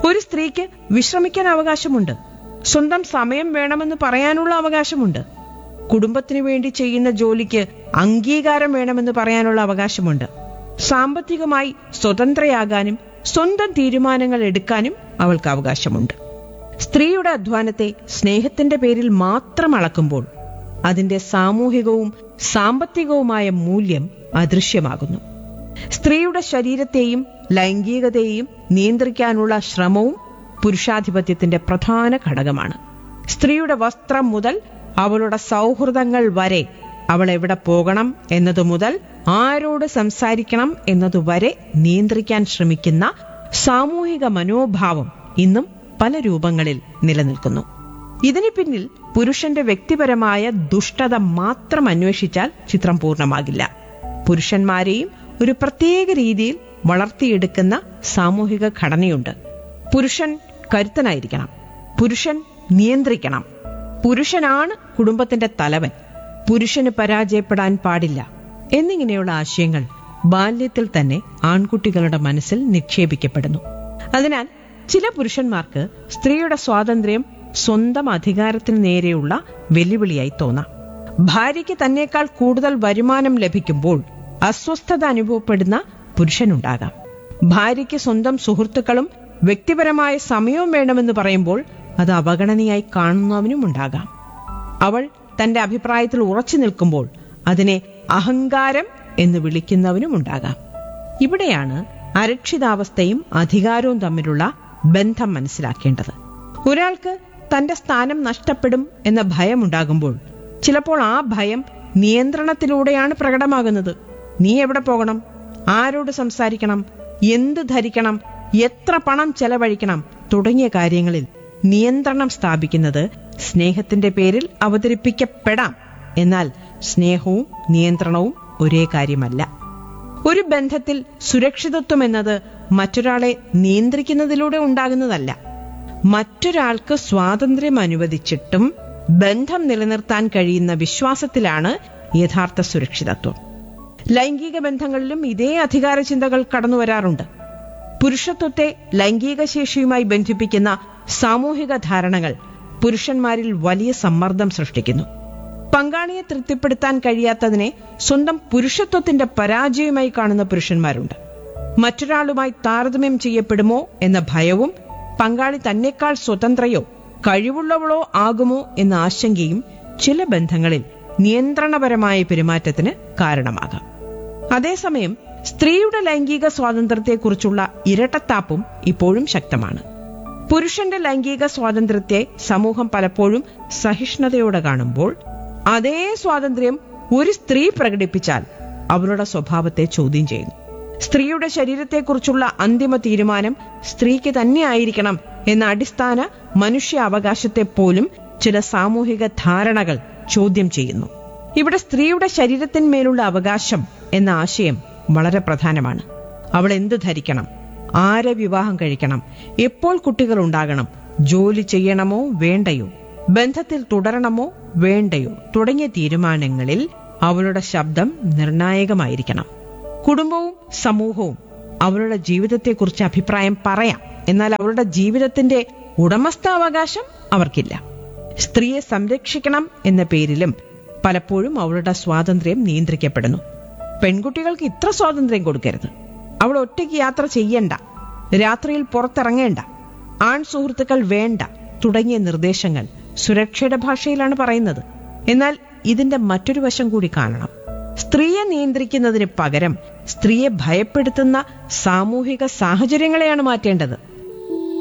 ഒരു സ്ത്രീക്ക് വിശ്രമിക്കാൻ അവകാശമുണ്ട് സ്വന്തം സമയം വേണമെന്ന് പറയാനുള്ള അവകാശമുണ്ട് കുടുംബത്തിനു വേണ്ടി ചെയ്യുന്ന ജോലിക്ക് അംഗീകാരം വേണമെന്ന് പറയാനുള്ള അവകാശമുണ്ട് സാമ്പത്തികമായി സ്വതന്ത്രയാകാനും സ്വന്തം തീരുമാനങ്ങൾ എടുക്കാനും അവൾക്ക് അവകാശമുണ്ട് സ്ത്രീയുടെ അധ്വാനത്തെ സ്നേഹത്തിന്റെ പേരിൽ മാത്രം അളക്കുമ്പോൾ അതിന്റെ സാമൂഹികവും സാമ്പത്തികവുമായ മൂല്യം അദൃശ്യമാകുന്നു സ്ത്രീയുടെ ശരീരത്തെയും ലൈംഗികതയെയും നിയന്ത്രിക്കാനുള്ള ശ്രമവും പുരുഷാധിപത്യത്തിന്റെ പ്രധാന ഘടകമാണ് സ്ത്രീയുടെ വസ്ത്രം മുതൽ അവളുടെ സൗഹൃദങ്ങൾ വരെ അവൾ എവിടെ പോകണം എന്നതു മുതൽ ആരോട് സംസാരിക്കണം എന്നതുവരെ നിയന്ത്രിക്കാൻ ശ്രമിക്കുന്ന സാമൂഹിക മനോഭാവം ഇന്നും പല രൂപങ്ങളിൽ നിലനിൽക്കുന്നു ഇതിന് പിന്നിൽ പുരുഷന്റെ വ്യക്തിപരമായ ദുഷ്ടത മാത്രം അന്വേഷിച്ചാൽ ചിത്രം പൂർണ്ണമാകില്ല പുരുഷന്മാരെയും ഒരു പ്രത്യേക രീതിയിൽ വളർത്തിയെടുക്കുന്ന സാമൂഹിക ഘടനയുണ്ട് പുരുഷൻ കരുത്തനായിരിക്കണം പുരുഷൻ നിയന്ത്രിക്കണം പുരുഷനാണ് കുടുംബത്തിന്റെ തലവൻ പുരുഷന് പരാജയപ്പെടാൻ പാടില്ല എന്നിങ്ങനെയുള്ള ആശയങ്ങൾ ബാല്യത്തിൽ തന്നെ ആൺകുട്ടികളുടെ മനസ്സിൽ നിക്ഷേപിക്കപ്പെടുന്നു അതിനാൽ ചില പുരുഷന്മാർക്ക് സ്ത്രീയുടെ സ്വാതന്ത്ര്യം സ്വന്തം അധികാരത്തിന് നേരെയുള്ള വെല്ലുവിളിയായി തോന്നാം ഭാര്യയ്ക്ക് തന്നേക്കാൾ കൂടുതൽ വരുമാനം ലഭിക്കുമ്പോൾ അസ്വസ്ഥത അനുഭവപ്പെടുന്ന പുരുഷനുണ്ടാകാം ഭാര്യയ്ക്ക് സ്വന്തം സുഹൃത്തുക്കളും വ്യക്തിപരമായ സമയവും വേണമെന്ന് പറയുമ്പോൾ അത് അവഗണനയായി കാണുന്നവനും ഉണ്ടാകാം അവൾ തന്റെ അഭിപ്രായത്തിൽ ഉറച്ചു നിൽക്കുമ്പോൾ അതിനെ അഹങ്കാരം എന്ന് വിളിക്കുന്നവനും ഉണ്ടാകാം ഇവിടെയാണ് അരക്ഷിതാവസ്ഥയും അധികാരവും തമ്മിലുള്ള ബന്ധം മനസ്സിലാക്കേണ്ടത് ഒരാൾക്ക് തന്റെ സ്ഥാനം നഷ്ടപ്പെടും എന്ന ഭയമുണ്ടാകുമ്പോൾ ചിലപ്പോൾ ആ ഭയം നിയന്ത്രണത്തിലൂടെയാണ് പ്രകടമാകുന്നത് നീ എവിടെ പോകണം ആരോട് സംസാരിക്കണം എന്ത് ധരിക്കണം എത്ര പണം ചെലവഴിക്കണം തുടങ്ങിയ കാര്യങ്ങളിൽ നിയന്ത്രണം സ്ഥാപിക്കുന്നത് സ്നേഹത്തിന്റെ പേരിൽ അവതരിപ്പിക്കപ്പെടാം എന്നാൽ സ്നേഹവും നിയന്ത്രണവും ഒരേ കാര്യമല്ല ഒരു ബന്ധത്തിൽ സുരക്ഷിതത്വം എന്നത് മറ്റൊരാളെ നിയന്ത്രിക്കുന്നതിലൂടെ ഉണ്ടാകുന്നതല്ല മറ്റൊരാൾക്ക് സ്വാതന്ത്ര്യം അനുവദിച്ചിട്ടും ബന്ധം നിലനിർത്താൻ കഴിയുന്ന വിശ്വാസത്തിലാണ് യഥാർത്ഥ സുരക്ഷിതത്വം ലൈംഗിക ബന്ധങ്ങളിലും ഇതേ അധികാര ചിന്തകൾ കടന്നു വരാറുണ്ട് പുരുഷത്വത്തെ ലൈംഗിക ശേഷിയുമായി ബന്ധിപ്പിക്കുന്ന സാമൂഹിക ധാരണകൾ പുരുഷന്മാരിൽ വലിയ സമ്മർദ്ദം സൃഷ്ടിക്കുന്നു പങ്കാളിയെ തൃപ്തിപ്പെടുത്താൻ കഴിയാത്തതിനെ സ്വന്തം പുരുഷത്വത്തിന്റെ പരാജയമായി കാണുന്ന പുരുഷന്മാരുണ്ട് മറ്റൊരാളുമായി താരതമ്യം ചെയ്യപ്പെടുമോ എന്ന ഭയവും പങ്കാളി തന്നെക്കാൾ സ്വതന്ത്രയോ കഴിവുള്ളവളോ ആകുമോ എന്ന ആശങ്കയും ചില ബന്ധങ്ങളിൽ നിയന്ത്രണപരമായ പെരുമാറ്റത്തിന് കാരണമാകാം അതേസമയം സ്ത്രീയുടെ ലൈംഗിക സ്വാതന്ത്ര്യത്തെക്കുറിച്ചുള്ള ഇരട്ടത്താപ്പും ഇപ്പോഴും ശക്തമാണ് പുരുഷന്റെ ലൈംഗിക സ്വാതന്ത്ര്യത്തെ സമൂഹം പലപ്പോഴും സഹിഷ്ണുതയോടെ കാണുമ്പോൾ അതേ സ്വാതന്ത്ര്യം ഒരു സ്ത്രീ പ്രകടിപ്പിച്ചാൽ അവരുടെ സ്വഭാവത്തെ ചോദ്യം ചെയ്യുന്നു സ്ത്രീയുടെ ശരീരത്തെക്കുറിച്ചുള്ള അന്തിമ തീരുമാനം സ്ത്രീക്ക് തന്നെ ആയിരിക്കണം എന്ന അടിസ്ഥാന മനുഷ്യ അവകാശത്തെ പോലും ചില സാമൂഹിക ധാരണകൾ ചോദ്യം ചെയ്യുന്നു ഇവിടെ സ്ത്രീയുടെ ശരീരത്തിന്മേലുള്ള അവകാശം എന്ന ആശയം വളരെ പ്രധാനമാണ് അവൾ എന്ത് ധരിക്കണം ആരെ വിവാഹം കഴിക്കണം എപ്പോൾ കുട്ടികൾ ഉണ്ടാകണം ജോലി ചെയ്യണമോ വേണ്ടയോ ബന്ധത്തിൽ തുടരണമോ വേണ്ടയോ തുടങ്ങിയ തീരുമാനങ്ങളിൽ അവളുടെ ശബ്ദം നിർണായകമായിരിക്കണം കുടുംബവും സമൂഹവും അവളുടെ ജീവിതത്തെക്കുറിച്ച് അഭിപ്രായം പറയാം എന്നാൽ അവളുടെ ജീവിതത്തിന്റെ ഉടമസ്ഥാവകാശം അവർക്കില്ല സ്ത്രീയെ സംരക്ഷിക്കണം എന്ന പേരിലും പലപ്പോഴും അവളുടെ സ്വാതന്ത്ര്യം നിയന്ത്രിക്കപ്പെടുന്നു പെൺകുട്ടികൾക്ക് ഇത്ര സ്വാതന്ത്ര്യം കൊടുക്കരുത് അവൾ ഒറ്റയ്ക്ക് യാത്ര ചെയ്യണ്ട രാത്രിയിൽ പുറത്തിറങ്ങേണ്ട ആൺ സുഹൃത്തുക്കൾ വേണ്ട തുടങ്ങിയ നിർദ്ദേശങ്ങൾ സുരക്ഷയുടെ ഭാഷയിലാണ് പറയുന്നത് എന്നാൽ ഇതിന്റെ മറ്റൊരു വശം കൂടി കാണണം സ്ത്രീയെ നിയന്ത്രിക്കുന്നതിന് പകരം സ്ത്രീയെ ഭയപ്പെടുത്തുന്ന സാമൂഹിക സാഹചര്യങ്ങളെയാണ് മാറ്റേണ്ടത്